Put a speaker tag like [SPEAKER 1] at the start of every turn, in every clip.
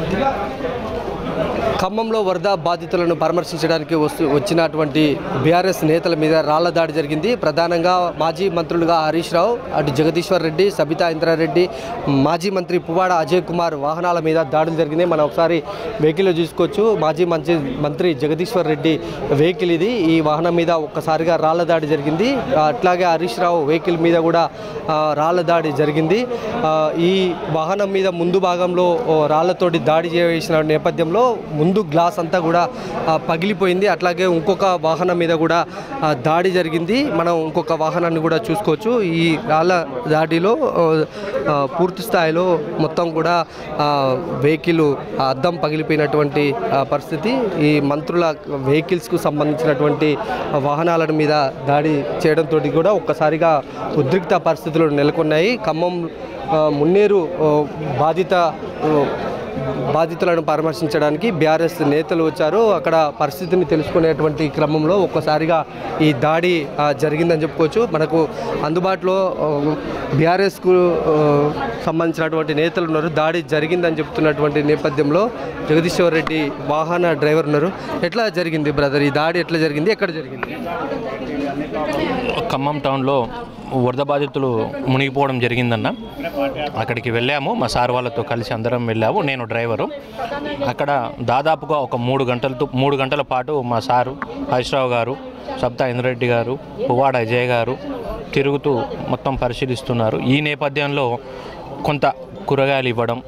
[SPEAKER 1] ఖమ్మంలో వరద బాధితులను పరామర్శించడానికి వస్తు వచ్చినటువంటి బీఆర్ఎస్ నేతల మీద రాళ్ల దాడి జరిగింది ప్రధానంగా మాజీ మంత్రులుగా హరీష్ రావు అటు జగదీశ్వర్ రెడ్డి సబితా ఇంద్రారెడ్డి మాజీ మంత్రి పువ్వాడ అజయ్ కుమార్ వాహనాల మీద దాడులు జరిగింది మనం ఒకసారి వెహికల్ చూసుకోవచ్చు మాజీ మంత్రి మంత్రి జగదీశ్వర్ రెడ్డి వెహికల్ ఇది ఈ వాహనం మీద ఒక్కసారిగా రాళ్ల దాడి జరిగింది అట్లాగే హరీష్ రావు వెహికల్ మీద కూడా ఆ, రాళ్ల దాడి జరిగింది ఆ, ఈ వాహనం మీద ముందు భాగంలో ఓ, రాళ్లతోటి దాడి చేసిన నేపథ్యంలో ముందు గ్లాస్ అంతా కూడా ఆ, పగిలిపోయింది అట్లాగే ఇంకొక వాహనం మీద కూడా ఆ, దాడి జరిగింది మనం ఇంకొక వాహనాన్ని కూడా చూసుకోవచ్చు ఈ రాళ్ళ దాడిలో ఆ, ఆ, పూర్తి స్థాయిలో మొత్తం కూడా ఆ, వెహికల్ ఆ అద్దం పగిలిపోయినటువంటి ఆ, పరిస్థితి ఈ మంత్రుల వెహికల్స్కు సంబంధించినటువంటి వాహనాల మీద దాడి చేయడంతో కూడా ఒక్కసారిగా ఉద్రిక్త పరిస్థితులు నెలకొన్నాయి ఖమ్మం ఆ, మున్నేరు ఆ, బాధిత ఆ, బాధితులను పరామర్శించడానికి బీఆర్ఎస్ నేతలు వచ్చారు అక్కడ పరిస్థితిని తెలుసుకునేటువంటి క్రమంలో ఒక్కసారిగా ఈ దాడి ఆ, జరిగిందని చెప్పుకోవచ్చు మనకు అందుబాటులో బీఆర్ఎస్కు సంబంధించినటువంటి నేతలు ఉన్నారు దాడి జరిగిందని చెప్తున్నటువంటి నేపథ్యంలో జగదీశ్వర్ రెడ్డి వాహన డ్రైవర్ ఉన్నారు ఎట్లా జరిగింది బ్రదర్ ఈ దాడి ఎట్లా జరిగింది ఎక్కడ జరిగింది
[SPEAKER 2] ఖమ్మం టౌన్లో వరద బాధితులు మునిగిపోవడం జరిగిందన్న అక్కడికి వెళ్ళాము మా సార్ వాళ్ళతో కలిసి అందరం వెళ్ళాము నేను డ్రైవరు అక్కడ దాదాపుగా ఒక మూడు గంటలతో మూడు గంటల పాటు మా సారు హరీష్రావు గారు సబ్తా ఇంద్రెడ్డి గారు పువ్వాడ అజయ్ గారు తిరుగుతూ మొత్తం పరిశీలిస్తున్నారు ఈ నేపథ్యంలో కొంత కూరగాయలు ఇవ్వడం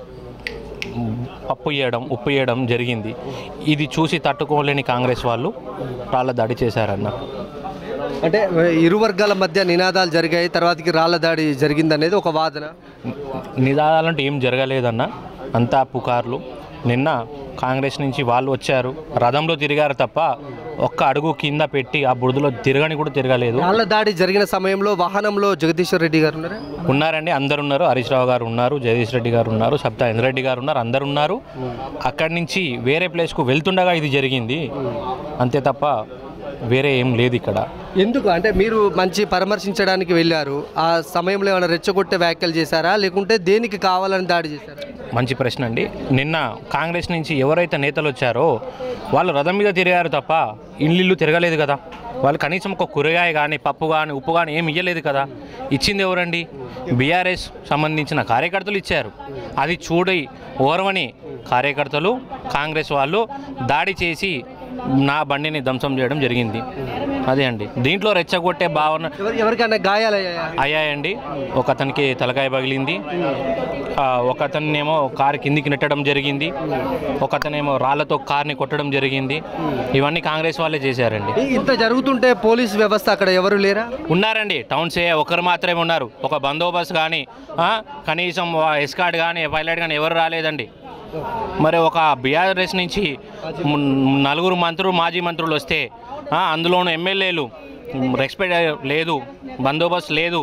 [SPEAKER 2] పప్పు ఇవ్వడం ఉప్పు ఇవ్వడం జరిగింది ఇది చూసి తట్టుకోలేని కాంగ్రెస్ వాళ్ళు రాళ్ళ దాడి చేశారన్న
[SPEAKER 1] అంటే ఇరు వర్గాల మధ్య నినాదాలు జరిగాయి తర్వాతకి రాళ్ల దాడి జరిగిందనేది ఒక వాదన
[SPEAKER 2] నిదానాలంటే ఏం జరగలేదన్న అంతా పుకార్లు నిన్న కాంగ్రెస్ నుంచి వాళ్ళు వచ్చారు రథంలో తిరిగారు తప్ప ఒక్క అడుగు కింద పెట్టి ఆ బురదలో తిరగని కూడా తిరగలేదు
[SPEAKER 1] రాళ్ల దాడి జరిగిన సమయంలో వాహనంలో జగదీశ్వర్ రెడ్డి గారు ఉన్నారా
[SPEAKER 2] ఉన్నారండి అందరు ఉన్నారు హరీష్ రావు గారు ఉన్నారు జగదీష్ రెడ్డి గారు ఉన్నారు సబ్తా ఇంద్రెడ్డి గారు ఉన్నారు అందరు ఉన్నారు అక్కడి నుంచి వేరే ప్లేస్కు వెళ్తుండగా ఇది జరిగింది అంతే తప్ప వేరే ఏం లేదు ఇక్కడ
[SPEAKER 1] ఎందుకు అంటే మీరు మంచి పరామర్శించడానికి వెళ్ళారు ఆ సమయంలో ఏమైనా రెచ్చగొట్టే వ్యాఖ్యలు చేశారా లేకుంటే దేనికి కావాలని దాడి చేశారా
[SPEAKER 2] మంచి ప్రశ్న అండి నిన్న కాంగ్రెస్ నుంచి ఎవరైతే నేతలు వచ్చారో వాళ్ళు రథం మీద తిరిగారు తప్ప ఇల్లు తిరగలేదు కదా వాళ్ళు కనీసం ఒక కూరగాయ కానీ పప్పు కానీ ఉప్పు కానీ ఏమి ఇవ్వలేదు కదా ఇచ్చింది ఎవరండి బీఆర్ఎస్ సంబంధించిన కార్యకర్తలు ఇచ్చారు అది చూడి ఓర్వని కార్యకర్తలు కాంగ్రెస్ వాళ్ళు దాడి చేసి నా బండిని ధ్వంసం చేయడం జరిగింది అదే అండి దీంట్లో రెచ్చగొట్టే భావన
[SPEAKER 1] ఎవరి ఎవరికైనా గాయాలయ్యాయా
[SPEAKER 2] అయ్యాయండి ఒక అతనికి తలకాయ పగిలింది ఆ, ఒక అతన్నేమో కారు కిందికి నెట్టడం జరిగింది ఒక అతనేమో రాళ్లతో కార్ని కొట్టడం జరిగింది ఇవన్నీ కాంగ్రెస్ వాళ్ళే చేశారండి
[SPEAKER 1] ఈ- ఇంత జరుగుతుంటే పోలీస్ వ్యవస్థ అక్కడ ఎవరు లేరా
[SPEAKER 2] ఉన్నారండి టౌన్ సే ఒకరు మాత్రమే ఉన్నారు ఒక బందోబస్తు కానీ ఆ, కనీసం ఎస్కార్డ్ కానీ పైలట్ కానీ ఎవరు రాలేదండి మరి ఒక బీఆర్ఎస్ నుంచి ము- నలుగురు మంత్రులు మాజీ మంత్రులు వస్తే ఆ, అందులోను ఎమ్మెల్యేలు రెస్పెక్ట్ లేదు బందోబస్తు లేదు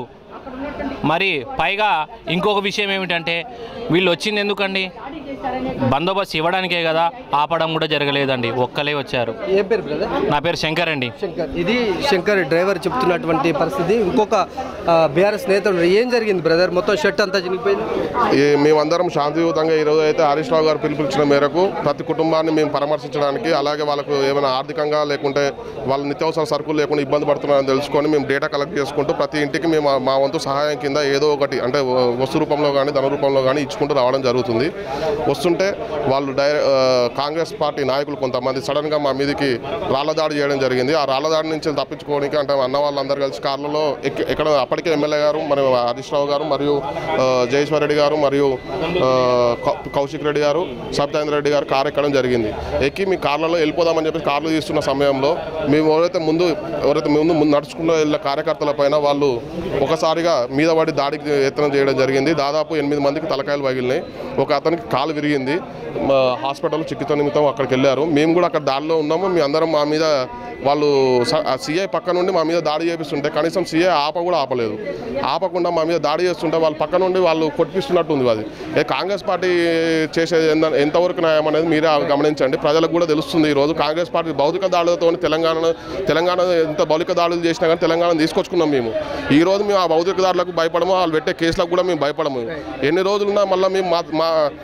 [SPEAKER 2] మరి పైగా ఇంకొక విషయం ఏమిటంటే వీళ్ళు వచ్చింది ఎందుకండి బందోబస్తు ఇవ్వడానికే కదా ఆపడం కూడా జరగలేదండి ఒక్కలే వచ్చారు
[SPEAKER 1] ఏం పేరు బ్రదర్
[SPEAKER 2] నా పేరు శంకర్ అండి
[SPEAKER 1] శంకర్ ఇది శంకర్ డ్రైవర్ చెప్తున్నటువంటి పరిస్థితి ఇంకొక బీఆర్ఎస్ నేతలు ఏం జరిగింది బ్రదర్ మొత్తం షర్ట్ అంతా చినిగిపోయింది
[SPEAKER 3] ఈ మేమందరం శాంతియుతంగా ఈరోజు అయితే హరీష్ రావు గారు పిలుపునిచ్చిన మేరకు ప్రతి కుటుంబాన్ని మేము పరామర్శించడానికి అలాగే వాళ్ళకు ఏమైనా ఆర్థికంగా లేకుంటే వాళ్ళ నిత్యావసర సరుకులు లేకుండా ఇబ్బంది పడుతున్నారని తెలుసుకొని మేము డేటా కలెక్ట్ చేసుకుంటూ ప్రతి ఇంటికి మేము మా వంతు సహాయం కింద ఏదో ఒకటి అంటే వస్తు రూపంలో కానీ ధన రూపంలో కానీ ఇచ్చుకుంటూ రావడం జరుగుతుంది వస్తుంటే వాళ్ళు డై ఆ, కాంగ్రెస్ పార్టీ నాయకులు కొంతమంది సడన్గా మా మీదకి రాళ్ల దాడి చేయడం జరిగింది ఆ రాళ్ల దాడి నుంచి తప్పించుకోవడానికి అంటే అన్న వాళ్ళందరూ కలిసి కార్లలో ఎక్కి ఎక్కడ అప్పటికే ఎమ్మెల్యే గారు మరియు హరీష్ రావు గారు మరియు ఆ, జయేశ్వర్ రెడ్డి గారు మరియు ఆ, కౌ- కౌశిక్ రెడ్డి గారు సబితాంద్ర రెడ్డి గారు కారు ఎక్కడం జరిగింది ఎక్కి మీ కార్లలో వెళ్ళిపోదామని చెప్పి కార్లు తీస్తున్న సమయంలో మేము ఎవరైతే ముందు ఎవరైతే ముందు ముందు నడుచుకుంటూ వెళ్ళిన కార్యకర్తల పైన వాళ్ళు ఒకసారిగా మీద పడి దాడికి యత్నం చేయడం జరిగింది దాదాపు ఎనిమిది మందికి తలకాయలు పగిలినాయి ఒక అతనికి కాలు విరిగింది మా హాస్పిటల్ చికిత్స నిమిత్తం అక్కడికి వెళ్ళారు మేము కూడా అక్కడ దాడిలో ఉన్నాము మీ అందరం మా మీద వాళ్ళు సిఐ పక్క నుండి మా మీద దాడి చేపిస్తుంటే కనీసం సిఐ ఆప కూడా ఆపలేదు ఆపకుండా మా మీద దాడి చేస్తుంటే వాళ్ళ పక్క నుండి వాళ్ళు కొట్టిపిస్తున్నట్టు ఉంది అది ఏ కాంగ్రెస్ పార్టీ చేసేది ఎంత ఎంతవరకు న్యాయం అనేది మీరే గమనించండి ప్రజలకు కూడా తెలుస్తుంది ఈరోజు కాంగ్రెస్ పార్టీ భౌతిక దాడులతో తెలంగాణ తెలంగాణ ఎంత భౌతిక దాడులు చేసినా కానీ తెలంగాణ తీసుకొచ్చుకున్నాం మేము ఈ రోజు మేము ఆ భౌతిక దాడులకు భయపడము వాళ్ళు పెట్టే కేసులకు కూడా మేము భయపడము ఎన్ని రోజులున్నా మళ్ళీ మేము మా మా కేసీఆర్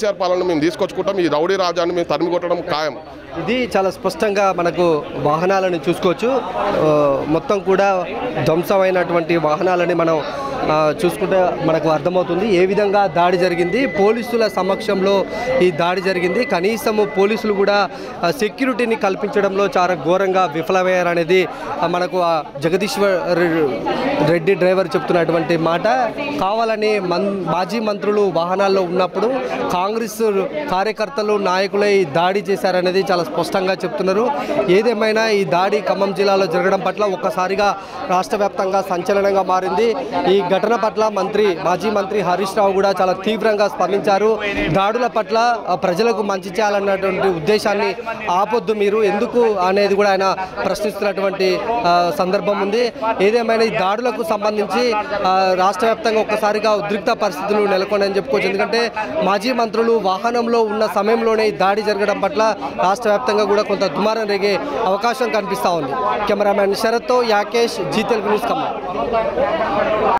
[SPEAKER 3] కేసీఆర్ పాలన మేము తీసుకొచ్చుకుంటాం ఈ రౌడీ రాజ్యాన్ని మేము తరిమి కొట్టడం ఖాయం
[SPEAKER 1] ఇది చాలా స్పష్టంగా మనకు వాహనాలను చూసుకోవచ్చు ఆ, మొత్తం కూడా ధ్వంసమైనటువంటి వాహనాలని మనం ఆ, చూసుకుంటే మనకు అర్థమవుతుంది ఏ విధంగా దాడి జరిగింది పోలీసుల సమక్షంలో ఈ దాడి జరిగింది కనీసము పోలీసులు కూడా ఆ, సెక్యూరిటీని కల్పించడంలో చాలా ఘోరంగా విఫలమయ్యారనేది ఆ, మనకు ఆ జగదీశ్వర్ రె- రెడ్డి డ్రైవర్ చెప్తున్నటువంటి మాట కావాలని మన్ మాజీ మంత్రులు వాహనాల్లో ఉన్నప్పుడు కాంగ్రెస్ కార్యకర్తలు నాయకులై దాడి చేశారనేది చాలా స్పష్టంగా చెప్తున్నారు ఏదేమైనా ఈ దాడి ఖమ్మం జిల్లాలో జరగడం పట్ల ఒక్కసారిగా రాష్ట్ర వ్యాప్తంగా సంచలనంగా మారింది ఈ ఘటన పట్ల మంత్రి మాజీ మంత్రి హరీష్ రావు కూడా చాలా తీవ్రంగా స్పందించారు దాడుల పట్ల ఆ, ప్రజలకు మంచి చేయాలన్నటువంటి ఉద్దేశాన్ని ఆపొద్దు మీరు ఎందుకు అనేది కూడా ఆయన ప్రశ్నిస్తున్నటువంటి ఆ, సందర్భం ఉంది ఏదేమైనా ఈ దాడులకు సంబంధించి ఆ, రాష్ట్ర వ్యాప్తంగా ఒక్కసారిగా ఉద్రిక్త పరిస్థితులు నెలకొన్నాయని చెప్పుకోవచ్చు ఎందుకంటే మాజీ మంత్రులు వాహనంలో ఉన్న సమయంలోనే ఈ దాడి జరగడం పట్ల రాష్ట్ర వ్యాప్తంగా కూడా కొంత దుమారం రేగే అవకాశం కనిపిస్తూ ఉంది కెమెరామ్యాన్ శరత్తో యాకేష్ జీ తెలుగు న్యూస్ ఖమ్మం